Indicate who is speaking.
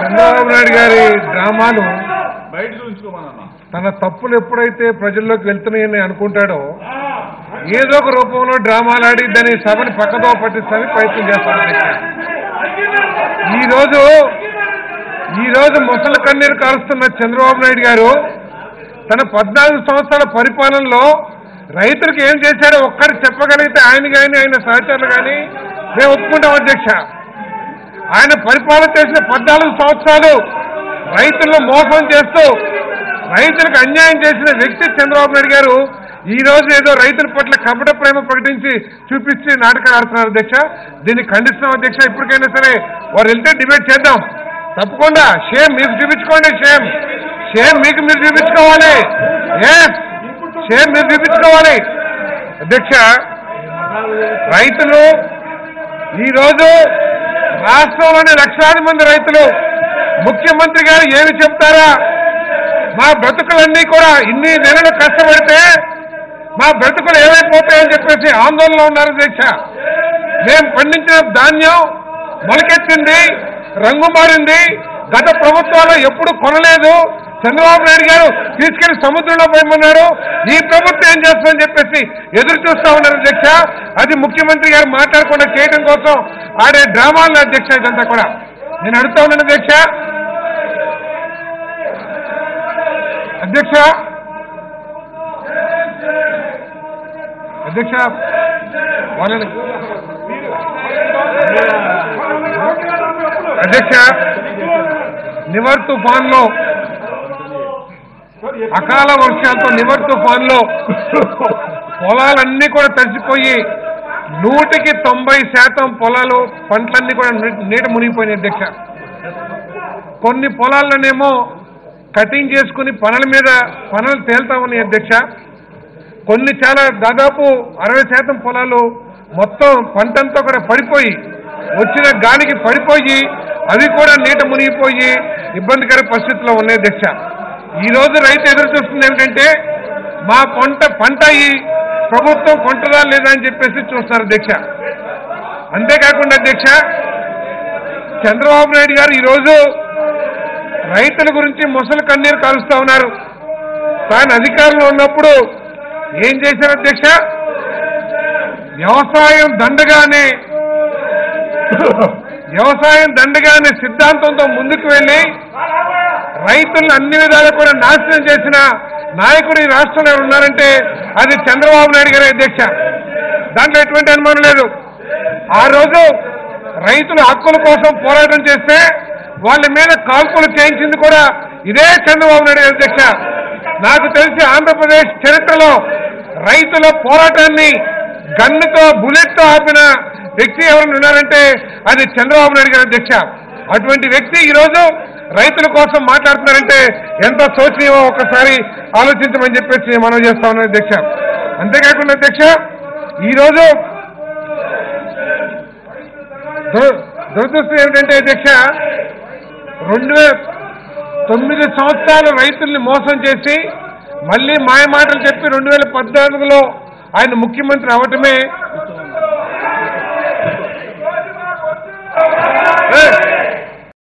Speaker 1: చంద్రబాబు నాయుడు గారి డ్రామాలు
Speaker 2: బయట చూపించుకోమన్నా
Speaker 1: తన తప్పులు ఎప్పుడైతే ప్రజల్లోకి వెళ్తున్నాయని అనుకుంటాడో ఏదో ఒక రూపంలో డ్రామాలాడి దాని సభని పక్కదో పట్టిస్తానికి ప్రయత్నం చేస్తాడు ఈ రోజు ఈ రోజు ముసలి కన్నీరు కారుస్తున్న చంద్రబాబు నాయుడు గారు తన పద్నాలుగు సంవత్సరాల పరిపాలనలో రైతులకు ఏం చేశాడో ఒక్కటి చెప్పగలిగితే ఆయన కానీ ఆయన సహచరులు కానీ మేము ఒప్పుకుంటాం అధ్యక్ష ఆయన పరిపాలన చేసిన పద్నాలుగు సంవత్సరాలు రైతులను మోసం చేస్తూ రైతులకు అన్యాయం చేసిన వ్యక్తి చంద్రబాబు నాయుడు గారు ఈ రోజు ఏదో రైతుల పట్ల కపట ప్రేమ ప్రకటించి చూపించి నాటకాలు ఆడుతున్నారు అధ్యక్ష దీన్ని ఖండిస్తున్నాం అధ్యక్ష ఇప్పటికైనా సరే వారు వెళ్తే డిబేట్ చేద్దాం తప్పకుండా షేమ్ మీకు చూపించుకోండి షేమ్ షేమ్ మీకు మీరు చూపించుకోవాలి ఎస్ షేమ్ మీరు చూపించుకోవాలి అధ్యక్ష రైతులు ఈరోజు రాష్ట్రంలోని లక్షలాది మంది రైతులు ముఖ్యమంత్రి గారు ఏమి చెప్తారా మా బ్రతుకులన్నీ కూడా ఇన్ని నెలలు కష్టపడితే మా బ్రతుకులు ఏమైపోతాయని చెప్పేసి ఆందోళనలో ఉన్నారు అధ్యక్ష మేము పండించిన ధాన్యం మొలకెత్తింది రంగు మారింది గత ప్రభుత్వాలు ఎప్పుడు కొనలేదు చంద్రబాబు నాయుడు గారు తీసుకెళ్లి సముద్రంలో పోయమన్నారు ఈ ప్రభుత్వం ఏం చేస్తుందని చెప్పేసి ఎదురు చూస్తా ఉన్నారు అధ్యక్ష అది ముఖ్యమంత్రి గారు మాట్లాడకుండా చేయడం కోసం ఆడే డ్రామాలు అధ్యక్ష ఇదంతా కూడా నేను అడుగుతా ఉన్నాను అధ్యక్ష అధ్యక్ష అధ్యక్ష వాళ్ళని అధ్యక్ష నివర్ తుఫాన్ లో అకాల వర్షాలతో నివర్ తుఫాన్ లో పొలాలన్నీ కూడా తడిసిపోయి నూటికి తొంభై శాతం పొలాలు పంటలన్నీ కూడా నీ- నీట మునిగిపోయినాయి అధ్యక్ష కొన్ని పొలాల్లోనేమో కటింగ్ చేసుకుని పనుల మీద పనులు తేల్తా ఉన్నాయి అధ్యక్ష కొన్ని చాలా దాదాపు అరవై శాతం పొలాలు మొత్తం పంటంతా కూడా పడిపోయి వచ్చిన గాలికి పడిపోయి అవి కూడా నీట మునిగిపోయి ఇబ్బందికర పరిస్థితిలో ఉన్నాయి అధ్యక్ష ఈ రోజు రైతు ఎదురు చూస్తుంది ఏమిటంటే మా పంట పంట ఈ ప్రభుత్వం కొంటదా లేదా అని చెప్పేసి చూస్తున్నారు అధ్యక్ష అంతేకాకుండా అధ్యక్ష చంద్రబాబు నాయుడు గారు ఈరోజు రైతుల గురించి ముసలి కన్నీరు కాలుస్తా ఉన్నారు తాను అధికారంలో ఉన్నప్పుడు ఏం చేశారు అధ్యక్ష వ్యవసాయం దండగానే వ్యవసాయం దండగానే సిద్ధాంతంతో ముందుకు వెళ్ళి రైతులను అన్ని విధాలు కూడా నాశనం చేసిన నాయకుడు ఈ రాష్ట్రంలో ఎవరు ఉన్నారంటే అది చంద్రబాబు నాయుడు గారి అధ్యక్ష దాంట్లో ఎటువంటి అనుమానం లేదు ఆ రోజు రైతుల హక్కుల కోసం పోరాటం చేస్తే వాళ్ళ మీద కాల్పులు చేయించింది కూడా ఇదే చంద్రబాబు నాయుడు గారి అధ్యక్ష నాకు తెలిసి ఆంధ్రప్రదేశ్ చరిత్రలో రైతుల పోరాటాన్ని గన్నుతో బుల్లెట్తో ఆపిన వ్యక్తి ఎవరైనా ఉన్నారంటే అది చంద్రబాబు నాయుడు గారి అధ్యక్ష అటువంటి వ్యక్తి ఈరోజు రైతుల కోసం మాట్లాడుతున్నారంటే ఎంత శోచనీయమో ఒకసారి ఆలోచించమని చెప్పేసి మనం చేస్తా ఉన్నాం అధ్యక్ష అంతేకాకుండా అధ్యక్ష ఈరోజు దుర- దురదృష్టం ఏమిటంటే అధ్యక్ష రెండు వేల తొమ్మిది సంవత్సరాలు రైతుల్ని మోసం చేసి మళ్ళీ మాయ మాటలు చెప్పి రెండు వేల పద్నాలుగులో ఆయన ముఖ్యమంత్రి అవటమే ఏ,